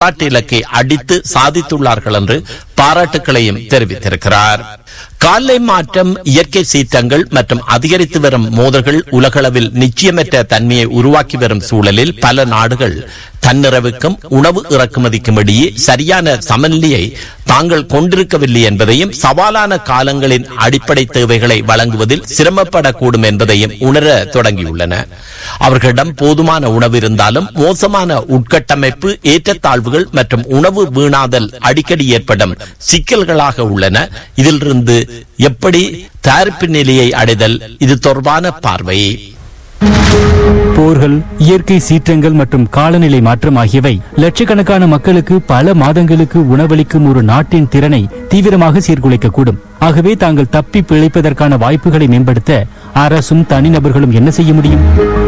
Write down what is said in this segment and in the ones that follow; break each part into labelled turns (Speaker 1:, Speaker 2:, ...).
Speaker 1: வரலாற்று இலக்கை அடித்து சாதித்துள்ளார்கள் என்று பாராட்டுக்களையும் தெரிவித்திருக்கிறார் காலை மாற்றம் இயற்கை சீற்றங்கள் மற்றும் அதிகரித்து வரும் மோதல்கள் உலகளவில் நிச்சயமற்ற தன்மையை உருவாக்கி வரும் சூழலில் பல நாடுகள் தன்னிறவுக்கும் உணவு இறக்குமதிக்கும் இடையே சரியான சமநிலையை தாங்கள் கொண்டிருக்கவில்லை என்பதையும் சவாலான காலங்களின் அடிப்படை தேவைகளை வழங்குவதில் சிரமப்படக்கூடும் என்பதையும் உணர தொடங்கியுள்ளன அவர்களிடம் போதுமான உணவு இருந்தாலும் மோசமான உட்கட்டமைப்பு ஏற்றத்தாழ்வுகள் மற்றும் உணவு வீணாதல் அடிக்கடி ஏற்படும் சிக்கல்களாக உள்ளன இதிலிருந்து எப்படி தயாரிப்பு நிலையை அடைதல் இது தொடர்பான பார்வை
Speaker 2: போர்கள் இயற்கை சீற்றங்கள் மற்றும் காலநிலை மாற்றம் ஆகியவை லட்சக்கணக்கான மக்களுக்கு பல மாதங்களுக்கு உணவளிக்கும் ஒரு நாட்டின் திறனை தீவிரமாக சீர்குலைக்கக்கூடும் ஆகவே தாங்கள் தப்பி பிழைப்பதற்கான வாய்ப்புகளை மேம்படுத்த அரசும் தனிநபர்களும் என்ன செய்ய முடியும்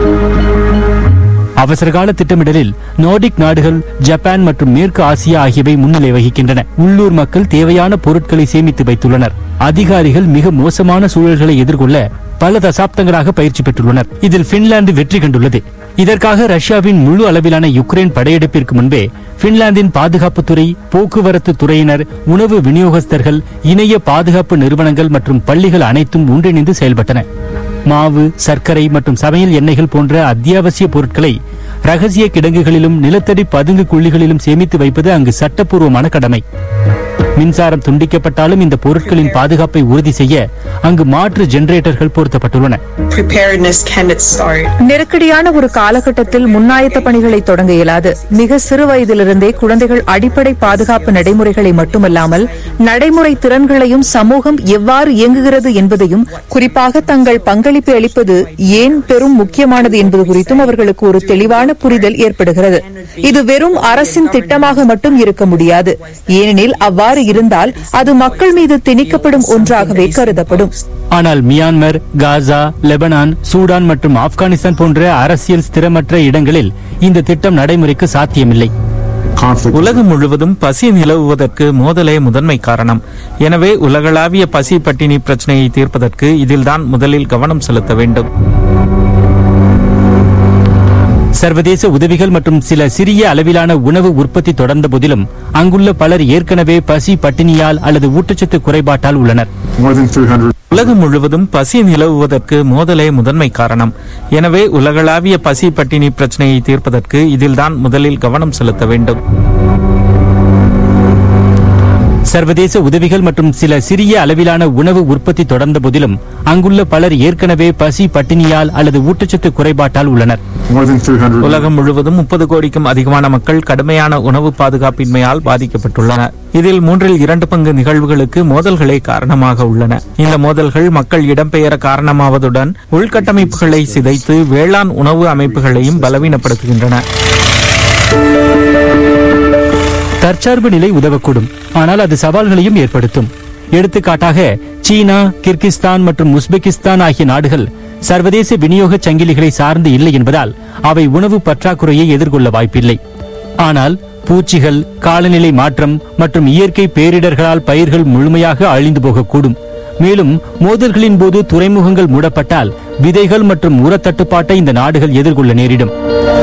Speaker 2: அவசரகால திட்டமிடலில் நார்டிக் நாடுகள் ஜப்பான் மற்றும் மேற்கு ஆசியா ஆகியவை முன்னிலை வகிக்கின்றன உள்ளூர் மக்கள் தேவையான பொருட்களை சேமித்து வைத்துள்ளனர் அதிகாரிகள் மிக மோசமான சூழல்களை எதிர்கொள்ள பல தசாப்தங்களாக பயிற்சி பெற்றுள்ளனர் இதில் பின்லாந்து வெற்றி கண்டுள்ளது இதற்காக ரஷ்யாவின் முழு அளவிலான யுக்ரைன் படையெடுப்பிற்கு முன்பே பின்லாந்தின் பாதுகாப்புத்துறை போக்குவரத்து துறையினர் உணவு விநியோகஸ்தர்கள் இணைய பாதுகாப்பு நிறுவனங்கள் மற்றும் பள்ளிகள் அனைத்தும் ஒன்றிணைந்து செயல்பட்டன மாவு சர்க்கரை மற்றும் சமையல் எண்ணெய்கள் போன்ற அத்தியாவசிய பொருட்களை ரகசிய கிடங்குகளிலும் நிலத்தடி பதுங்கு குழிகளிலும் சேமித்து வைப்பது அங்கு சட்டப்பூர்வமான கடமை மின்சாரம் துண்டிக்கப்பட்டாலும் இந்த பொருட்களின் பாதுகாப்பை உறுதி செய்ய அங்கு மாற்று ஜெனரேட்டர்கள் பொருத்தப்பட்டுள்ளன
Speaker 3: preparedness cannot start.
Speaker 4: நெருக்கடியான ஒரு காலகட்டத்தில் முன்னாயத்த பணிகளை தொடங்க இயலாது மிக சிறு வயதிலிருந்தே குழந்தைகள் அடிப்படை பாதுகாப்பு நடைமுறைகளை மட்டுமல்லாமல் நடைமுறை திறன்களையும் சமூகம் எவ்வாறு இயங்குகிறது என்பதையும் குறிப்பாக தங்கள் பங்களிப்பை அளிப்பது ஏன் பெரும் முக்கியமானது என்பது குறித்தும் அவர்களுக்கு ஒரு தெளிவான புரிதல் ஏற்படுகிறது இது வெறும் அரசின் திட்டமாக மட்டும் இருக்க முடியாது ஏனெனில் அவ்வாறு இருந்தால் அது மக்கள் மீது திணிக்கப்படும் ஒன்றாகவே கருதப்படும்
Speaker 2: ஆனால் மியான்மர் காசா லெபனான் சூடான் மற்றும் ஆப்கானிஸ்தான் போன்ற அரசியல் ஸ்திரமற்ற இடங்களில் இந்த திட்டம் நடைமுறைக்கு சாத்தியமில்லை
Speaker 5: உலகம் முழுவதும் பசி நிலவுவதற்கு மோதலே முதன்மை காரணம் எனவே உலகளாவிய பசி பட்டினி பிரச்சனையை தீர்ப்பதற்கு இதில்தான் முதலில் கவனம் செலுத்த வேண்டும்
Speaker 2: சர்வதேச உதவிகள் மற்றும் சில சிறிய அளவிலான உணவு உற்பத்தி தொடர்ந்த போதிலும் அங்குள்ள பலர் ஏற்கனவே பசி பட்டினியால் அல்லது ஊட்டச்சத்து குறைபாட்டால் உள்ளனர்
Speaker 5: உலகம் முழுவதும் பசி நிலவுவதற்கு மோதலே முதன்மை காரணம் எனவே உலகளாவிய பசி பட்டினி பிரச்சனையை தீர்ப்பதற்கு இதில்தான் முதலில் கவனம் செலுத்த வேண்டும்
Speaker 2: சர்வதேச உதவிகள் மற்றும் சில சிறிய அளவிலான உணவு உற்பத்தி தொடர்ந்த போதிலும் அங்குள்ள பலர் ஏற்கனவே பசி பட்டினியால் அல்லது ஊட்டச்சத்து குறைபாட்டால் உள்ளனர்
Speaker 5: உலகம் முழுவதும் முப்பது கோடிக்கும் அதிகமான மக்கள் கடுமையான உணவு பாதுகாப்பின்மையால் பாதிக்கப்பட்டுள்ளனர் இதில் மூன்றில் இரண்டு பங்கு நிகழ்வுகளுக்கு மோதல்களே காரணமாக உள்ளன இந்த மோதல்கள் மக்கள் இடம்பெயர காரணமாவதுடன் உள்கட்டமைப்புகளை சிதைத்து வேளாண் உணவு அமைப்புகளையும் பலவீனப்படுத்துகின்றன
Speaker 2: தற்சார்பு நிலை உதவக்கூடும் ஆனால் அது சவால்களையும் ஏற்படுத்தும் எடுத்துக்காட்டாக சீனா கிர்கிஸ்தான் மற்றும் உஸ்பெகிஸ்தான் ஆகிய நாடுகள் சர்வதேச விநியோக சங்கிலிகளை சார்ந்து இல்லை என்பதால் அவை உணவு பற்றாக்குறையை எதிர்கொள்ள வாய்ப்பில்லை ஆனால் பூச்சிகள் காலநிலை மாற்றம் மற்றும் இயற்கை பேரிடர்களால் பயிர்கள் முழுமையாக அழிந்து போகக்கூடும் மேலும் மோதல்களின் போது துறைமுகங்கள் மூடப்பட்டால் விதைகள் மற்றும் உரத்தட்டுப்பாட்டை இந்த நாடுகள் எதிர்கொள்ள நேரிடும்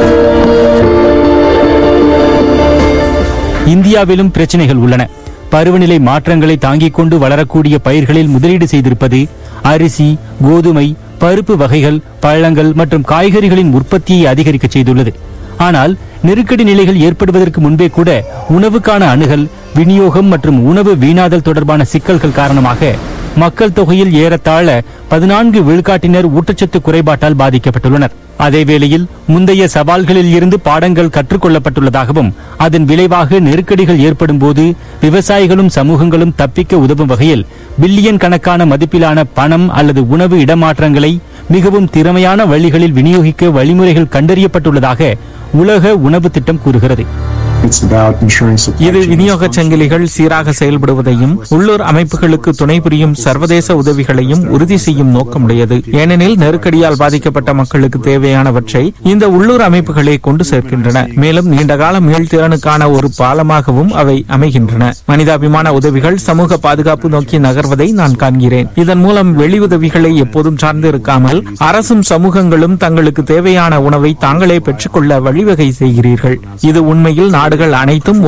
Speaker 2: இந்தியாவிலும் பிரச்சனைகள் உள்ளன பருவநிலை மாற்றங்களை தாங்கிக் கொண்டு வளரக்கூடிய பயிர்களில் முதலீடு செய்திருப்பது அரிசி கோதுமை பருப்பு வகைகள் பழங்கள் மற்றும் காய்கறிகளின் உற்பத்தியை அதிகரிக்க செய்துள்ளது ஆனால் நெருக்கடி நிலைகள் ஏற்படுவதற்கு முன்பே கூட உணவுக்கான அணுகல் விநியோகம் மற்றும் உணவு வீணாதல் தொடர்பான சிக்கல்கள் காரணமாக மக்கள் தொகையில் ஏறத்தாழ பதினான்கு விழுக்காட்டினர் ஊட்டச்சத்து குறைபாட்டால் பாதிக்கப்பட்டுள்ளனர் அதேவேளையில் முந்தைய சவால்களில் இருந்து பாடங்கள் கற்றுக்கொள்ளப்பட்டுள்ளதாகவும் அதன் விளைவாக நெருக்கடிகள் ஏற்படும் போது விவசாயிகளும் சமூகங்களும் தப்பிக்க உதவும் வகையில் பில்லியன் கணக்கான மதிப்பிலான பணம் அல்லது உணவு இடமாற்றங்களை மிகவும் திறமையான வழிகளில் விநியோகிக்க வழிமுறைகள் கண்டறியப்பட்டுள்ளதாக உலக உணவு திட்டம் கூறுகிறது
Speaker 5: இது விநியோக சங்கிலிகள் சீராக செயல்படுவதையும் உள்ளூர் அமைப்புகளுக்கு துணை புரியும் சர்வதேச உதவிகளையும் உறுதி செய்யும் நோக்கமுடையது ஏனெனில் நெருக்கடியால் பாதிக்கப்பட்ட மக்களுக்கு தேவையானவற்றை இந்த உள்ளூர் அமைப்புகளே கொண்டு சேர்க்கின்றன மேலும் நீண்டகால மீள்திறனுக்கான ஒரு பாலமாகவும் அவை அமைகின்றன மனிதாபிமான உதவிகள் சமூக பாதுகாப்பு நோக்கி நகர்வதை நான் காண்கிறேன் இதன் மூலம் வெளி உதவிகளை எப்போதும் சார்ந்து இருக்காமல் அரசும் சமூகங்களும் தங்களுக்கு தேவையான உணவை தாங்களே பெற்றுக்கொள்ள வழிவகை செய்கிறீர்கள் இது உண்மையில் நாடுகள் அனைத்தும்